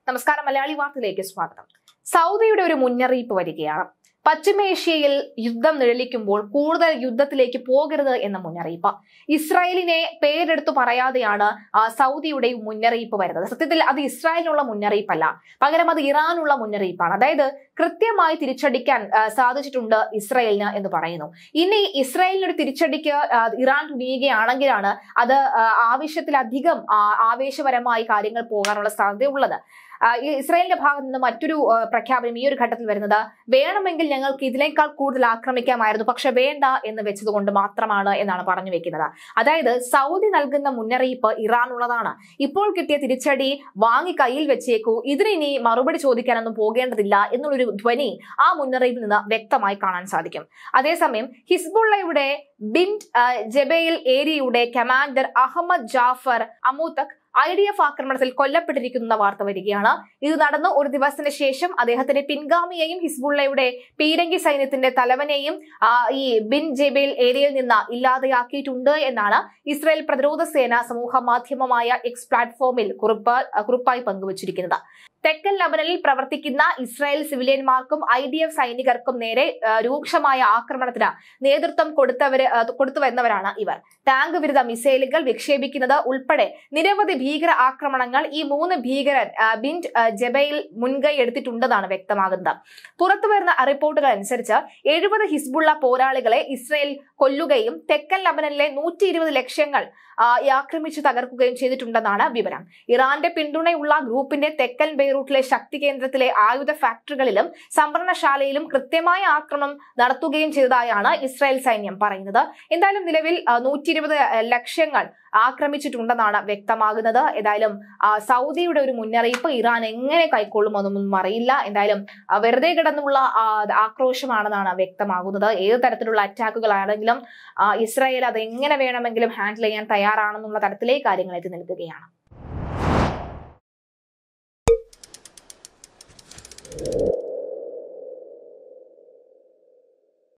നമസ്കാരം മലയാളി വാർത്തയിലേക്ക് സ്വാഗതം സൗദിയുടെ ഒരു മുന്നറിയിപ്പ് വരികയാണ് പശ്ചിമേഷ്യയിൽ യുദ്ധം നിഴലിക്കുമ്പോൾ കൂടുതൽ യുദ്ധത്തിലേക്ക് പോകരുത് എന്ന മുന്നറിയിപ്പ് ഇസ്രായേലിനെ പേരെടുത്തു പറയാതെയാണ് ആ, സൗദിയുടെ ഈ മുന്നറിയിപ്പ് വരുന്നത് സത്യത്തിൽ അത് ഇസ്രായേലിനുള്ള മുന്നറിയിപ്പല്ല പകരം അത് ഇറാനുള്ള മുന്നറിയിപ്പാണ് അതായത് കൃത്യമായി തിരിച്ചടിക്കാൻ ആ, സാധിച്ചിട്ടുണ്ട് ഇസ്രായേലിന് എന്ന് പറയുന്നു ഇനി ഇസ്രായേലിനൊരു തിരിച്ചടിക്ക് ആ, ഇറാൻ തുനിയുകയാണെങ്കിലാണ് അത് ആ, ആവശ്യത്തിലധികം ആ, ആവേശപരമായി കാര്യങ്ങൾ പോകാനുള്ള സാധ്യതയുള്ളത് ആ, ഈ ഇസ്രായേലിന്റെ ഭാഗത്ത് നിന്ന് മറ്റൊരു ആ, പ്രഖ്യാപനം ഈ ഒരു ഘട്ടത്തിൽ വരുന്നത് വേണമെങ്കിൽ ഞങ്ങൾക്ക് ഇതിനേക്കാൾ കൂടുതൽ ആക്രമിക്കാമായിരുന്നു പക്ഷെ വേണ്ട എന്ന് വെച്ചതുകൊണ്ട് മാത്രമാണ് എന്നാണ് പറഞ്ഞു വെക്കുന്നത് അതായത് സൗദി നൽകുന്ന മുന്നറിയിപ്പ് ഇറാനുള്ളതാണ് ഇപ്പോൾ കിട്ടിയ തിരിച്ചടി വാങ്ങി കയ്യിൽ വെച്ചേക്കൂ ഇതിനി മറുപടി ചോദിക്കാനൊന്നും പോകേണ്ടതില്ല എന്നുള്ളൊരു ധ്വനി ആ മുന്നറിയിപ്പിൽ നിന്ന് വ്യക്തമായി കാണാൻ സാധിക്കും അതേസമയം ഹിസ്ബുള്ളയുടെ ബിൻഡ് ആ, ജബേൽ ഏരിയയുടെ കമാൻഡർ അഹമ്മദ് ജാഫർ അമൂത്തക് ഐ ഡി എഫ് ആക്രമണത്തിൽ കൊല്ലപ്പെട്ടിരിക്കുന്ന വാർത്ത വരികയാണ് ഇത് നടന്ന് ഒരു ദിവസത്തിന് ശേഷം അദ്ദേഹത്തിന്റെ പിൻഗാമിയെയും ഹിസ്ബുള്ളയുടെ പീരങ്കി സൈന്യത്തിന്റെ തലവനെയും ആ, ഈ ബിൻ ജബേൽ ഏരിയയിൽ നിന്ന് ഇല്ലാതെയാക്കിയിട്ടുണ്ട് എന്നാണ് ഇസ്രായേൽ പ്രതിരോധ സേന സമൂഹ മാധ്യമമായ എക്സ് പ്ലാറ്റ്ഫോമിൽ കുറിപ്പ് കുറിപ്പായി പങ്കുവച്ചിരിക്കുന്നത് തെക്കൻ ലബനനിൽ പ്രവർത്തിക്കുന്ന ഇസ്രായേൽ സിവിലിയന്മാർക്കും ഐ ഡി എഫ് സൈനികർക്കും നേരെ ആ, രൂക്ഷമായ ആക്രമണത്തിന് നേതൃത്വം കൊടുത്തവര് ആ, കൊടുത്തുവന്നവരാണ് ഇവർ ടാങ്ക് വിരുദ്ധ മിസൈലുകൾ വിക്ഷേപിക്കുന്നത് ഉൾപ്പെടെ നിരവധി ഭീകര ആക്രമണങ്ങൾ ഈ മൂന്ന് ഭീകരർ ആ, ബിൻഡ് ആ, ജബയിൽ മുൻകൈ എടുത്തിട്ടുണ്ടെന്നാണ് വ്യക്തമാകുന്നത് പുറത്തു വരുന്ന റിപ്പോർട്ടുകൾ അനുസരിച്ച് എഴുപത് ഹിസ്ബുള്ള പോരാളികളെ ഇസ്രായേൽ കൊല്ലുകയും തെക്കൻ ലബനനിലെ നൂറ്റി ഇരുപത് ലക്ഷ്യങ്ങൾ ആ, ഈ ആക്രമിച്ചു തകർക്കുകയും ചെയ്തിട്ടുണ്ടെന്നാണ് വിവരം ഇറാന്റെ പിന്തുണയുള്ള ഗ്രൂപ്പിന്റെ തെക്കൻ ബെയ്റൂട്ടിലെ ശക്തി കേന്ദ്രത്തിലെ ആയുധ ഫാക്ടറികളിലും സംഭരണശാലയിലും കൃത്യമായ ആക്രമണം നടത്തുകയും ചെയ്തതായാണ് ഇസ്രായേൽ സൈന്യം പറയുന്നത് എന്തായാലും നിലവിൽ നൂറ്റി ഇരുപത് ലക്ഷ്യങ്ങൾ ആക്രമിച്ചിട്ടുണ്ടെന്നാണ് വ്യക്തമാകുന്നത് ഏതായാലും ആ, സൗദിയുടെ ഒരു മുന്നറിയിപ്പ് ഇറാൻ എങ്ങനെ കൈക്കൊള്ളുമെന്നൊന്നും അറിയില്ല എന്തായാലും ആ, വെറുതെ കിടന്നുള്ള ആ, ആക്രോശമാണെന്നാണ് വ്യക്തമാകുന്നത് ഏത് തരത്തിലുള്ള അറ്റാക്കുകളാണെങ്കിലും ആ, ഇസ്രായേൽ അത് എങ്ങനെ വേണമെങ്കിലും ഹാൻഡിൽ ചെയ്യാൻ തയ്യാറാണെന്നുള്ള തരത്തിലേക്ക് കാര്യങ്ങൾ എത്തി നിൽക്കുകയാണ്